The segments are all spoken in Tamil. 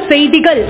செய்திகள்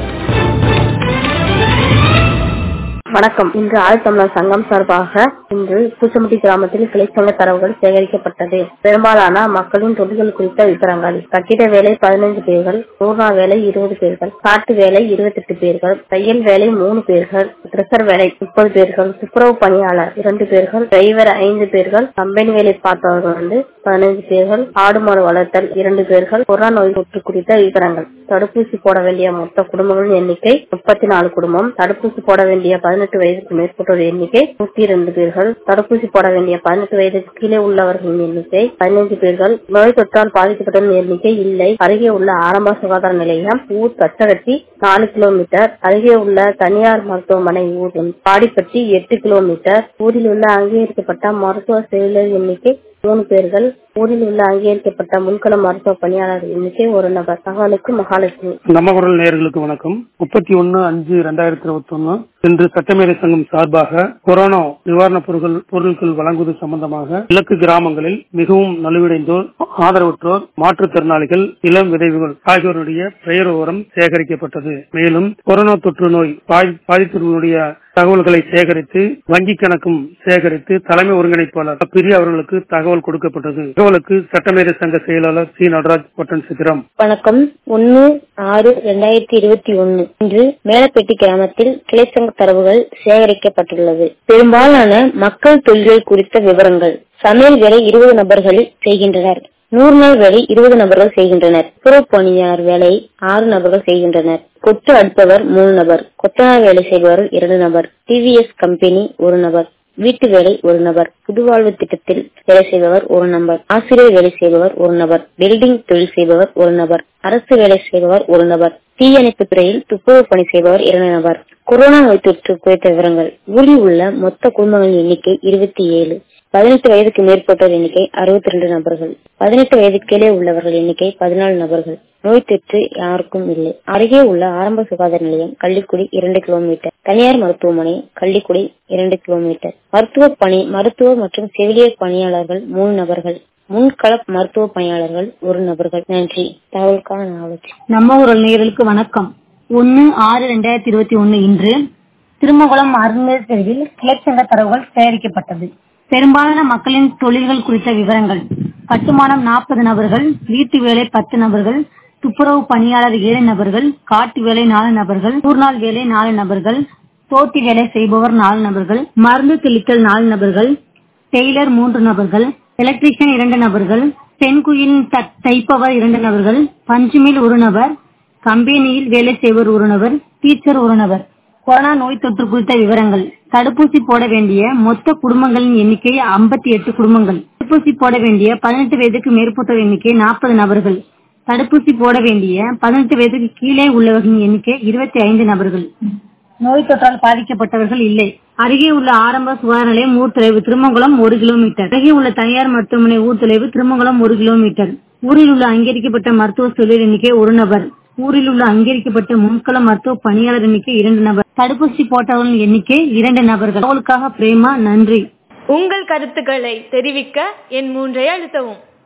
வணக்கம் இன்று ஆழ்த்தமிழர் சங்கம் சார்பாக இன்று பூச்சமுட்டி கிராமத்தில் கிளைச்சங்க தரவுகள் சேகரிக்கப்பட்டது பெரும்பாலான மக்களின் தொழில்கள் குறித்த விவரங்கள் கட்டிட வேலை பதினைந்து பேர்கள் பூர்ணா வேலை இருபது பேர்கள் காட்டு வேலை இருபத்தெட்டு பேர்கள் தையல் வேலை மூணு பேர்கள் ட்ரெஷர் வேலை முப்பது பேர்கள் துப்புரவு பணியாளர் இரண்டு பேர்கள் டிரைவர் ஐந்து பேர்கள் கம்பெனி வேலை பார்த்தவர்கள் வந்து பதினைந்து பேர்கள் ஆடு மாடு வளர்த்தல் இரண்டு பேர்கள் கொரோனா நோய் தொற்று குறித்த விவரங்கள் தடுப்பூசி போட வேண்டிய மொத்த குடும்பங்களின் எண்ணிக்கை முப்பத்தி நாலு குடும்பம் தடுப்பூசி போட வேண்டிய பதினெட்டு வயதுக்கு மேற்பட்டோர் எண்ணிக்கை நூத்தி இரண்டு பேர்கள் தடுப்பூசி போட வேண்டிய பதினெட்டு வயதுக்கு கீழே உள்ளவர்களின் எண்ணிக்கை பதினைந்து பேர்கள் நோய் தொற்றால் பாதிக்கப்பட்டவர்களின் எண்ணிக்கை இல்லை அருகே உள்ள ஆரம்ப சுகாதார நிலையம் ஊர் கச்சகட்டி நாலு கிலோமீட்டர் அருகே உள்ள தனியார் மருத்துவமனை ஊர் பாடிப்பட்டி எட்டு கிலோமீட்டர் ஊரில் உள்ள அங்கீகரிக்கப்பட்ட மருத்துவ செயலர் எண்ணிக்கை மூணு பேர்கள் ஊரில் உள்ள அங்கீகரிக்கப்பட்ட முன்கள மருத்துவ பணியாளர் எண்ணிக்கை ஒரு நபர் தகவலுக்கு மகாலட்சுமி நம்ம குரல் நேயர்களுக்கு வணக்கம் முப்பத்தி ஒன்னு அஞ்சு ரெண்டாயிரத்தி இருபத்தி ஒன்னு இன்று சட்டமேதை சங்கம் சார்பாக கொரோனா நிவாரணப் பொருட்கள் பொருட்கள் வழங்குவது சம்பந்தமாக இலக்கு கிராமங்களில் மிகவும் நலிவடைந்தோர் ஆதரவற்றோர் மாற்றுத்திறனாளிகள் இளம் விதைவுகள் ஆகியோருடைய பெயர் விவரம் சேகரிக்கப்பட்டது மேலும் கொரோனா தொற்று நோய் பாதித்தவர்களுடைய தகவல்களை சேகரித்து வங்கி கணக்கும் சேகரித்து தலைமை ஒருங்கிணைப்பாளர் பிரி அவர்களுக்கு தகவல் கொடுக்கப்பட்டது தகவலுக்கு சட்டமேதை சங்க செயலாளர் சி நடராஜ் பட்டன் சித்திரம் வணக்கம் ஒன்னு ஆறு இரண்டாயிரத்தி இருபத்தி ஒன்னு இன்று மேலப்பேட்டி கிராமத்தில் கிளைச்சங்க தரவுகள் சேகரிக்கப்பட்டுள்ளது பெரும்பாலான மக்கள் தொழில்கள் குறித்த விவரங்கள் சமையல் வேலை இருபது நபர்கள் செய்கின்றனர் நூறு நாள் வேலை இருபது நபர்கள் செய்கின்றனர் புறப் பணியாளர் வேலை ஆறு நபர்கள் செய்கின்றனர் கொத்து அடுப்பவர் மூணு நபர் கொத்தனார் வேலை செய்பவர் இரண்டு நபர் டிவிஎஸ் கம்பெனி ஒரு நபர் வீட்டு வேலை ஒரு நபர் புதுவாழ்வு திட்டத்தில் வேலை செய்பவர் ஒரு நபர் ஆசிரியர் வேலை செய்பவர் ஒரு நபர் பில்டிங் தொழில் செய்பவர் ஒரு நபர் அரசு வேலை செய்பவர் ஒரு நபர் தீயணைப்பு துறையில் துப்புரவு பணி செய்பவர் இரண்டு நபர் கொரோனா நோய் தொற்று குறித்த விவரங்கள் ஊரில் உள்ள மொத்த குடும்பங்களின் எண்ணிக்கை இருபத்தி ஏழு பதினெட்டு வயதுக்கு மேற்பட்டோர் எண்ணிக்கை அறுபத்தி ரெண்டு நபர்கள் பதினெட்டு வயது கீழே உள்ளவர்கள் எண்ணிக்கை பதினாலு நபர்கள் நோய் தொற்று யாருக்கும் இல்லை அருகே உள்ள ஆரம்ப சுகாதார நிலையம் கள்ளிக்குடி இரண்டு கிலோமீட்டர் தனியார் மருத்துவமனை கள்ளிக்குடி இரண்டு கிலோமீட்டர் மருத்துவ பணி மருத்துவ மற்றும் செவிலியர் பணியாளர்கள் மூணு நபர்கள் முன்கள மருத்துவ பணியாளர்கள் ஒரு நபர்கள் நன்றி தகவலுக்கான நாவலட்சி நம்ம ஊரல் நேயர்களுக்கு வணக்கம் ஒன்னு ஆறு ரெண்டாயிரத்தி இருபத்தி ஒன்னு இன்று திருமகுளம் அருந்தர் தெருவில் கிளைச்சங்க தரவுகள் சேகரிக்கப்பட்டது பெரும்பாலான மக்களின் தொழில்கள் குறித்த விவரங்கள் கட்டுமானம் நாற்பது நபர்கள் வீட்டு வேலை பத்து நபர்கள் துப்புரவு பணியாளர் ஏழு நபர்கள் காட்டு வேலை நாலு நபர்கள் ஊர்நாள் வேலை நாலு நபர்கள் தோட்டி வேலை செய்பவர் நாலு நபர்கள் மருந்து தெளித்தல் நாலு நபர்கள் டெய்லர் மூன்று நபர்கள் எலக்ட்ரீஷியன் இரண்டு நபர்கள் பெண்குயில் தைப்பவர் இரண்டு நபர்கள் பஞ்சுமில் ஒரு நபர் கம்பெனியில் வேலை செய்வர் ஒரு நபர் டீச்சர் ஒரு நபர் கொரோனா நோய் தொற்று குறித்த விவரங்கள் தடுப்பூசி போட வேண்டிய மொத்த குடும்பங்களின் எண்ணிக்கை ஐம்பத்தி எட்டு குடும்பங்கள் தடுப்பூசி போட வேண்டிய பதினெட்டு வயதுக்கு மேற்பட்டோர் எண்ணிக்கை நாற்பது நபர்கள் தடுப்பூசி போட வேண்டிய பதினெட்டு வயதுக்கு கீழே உள்ளவர்களின் எண்ணிக்கை இருபத்தி ஐந்து நபர்கள் நோய் தொற்றால் பாதிக்கப்பட்டவர்கள் இல்லை அருகே உள்ள ஆரம்ப சுகாதார நிலையம் ஊர் தொலைவு திருமங்கலம் ஒரு கிலோமீட்டர் அருகே உள்ள தனியார் மருத்துவமனை ஊர் தொலைவு திருமங்கலம் ஒரு கிலோமீட்டர் ஊரில் உள்ள அங்கீகரிக்கப்பட்ட மருத்துவ தொழில் எண்ணிக்கை ஒரு நபர் ஊரில் உள்ள அங்கீகரிக்கப்பட்ட முன்கள மருத்துவ பணியாளர் எண்ணிக்கை இரண்டு நபர் தடுப்பூசி போட்டவர்களின் எண்ணிக்கை இரண்டு நபர்கள் அவளுக்காக பிரேமா நன்றி உங்கள் கருத்துக்களை தெரிவிக்க என் மூன்றை அழுத்தவும்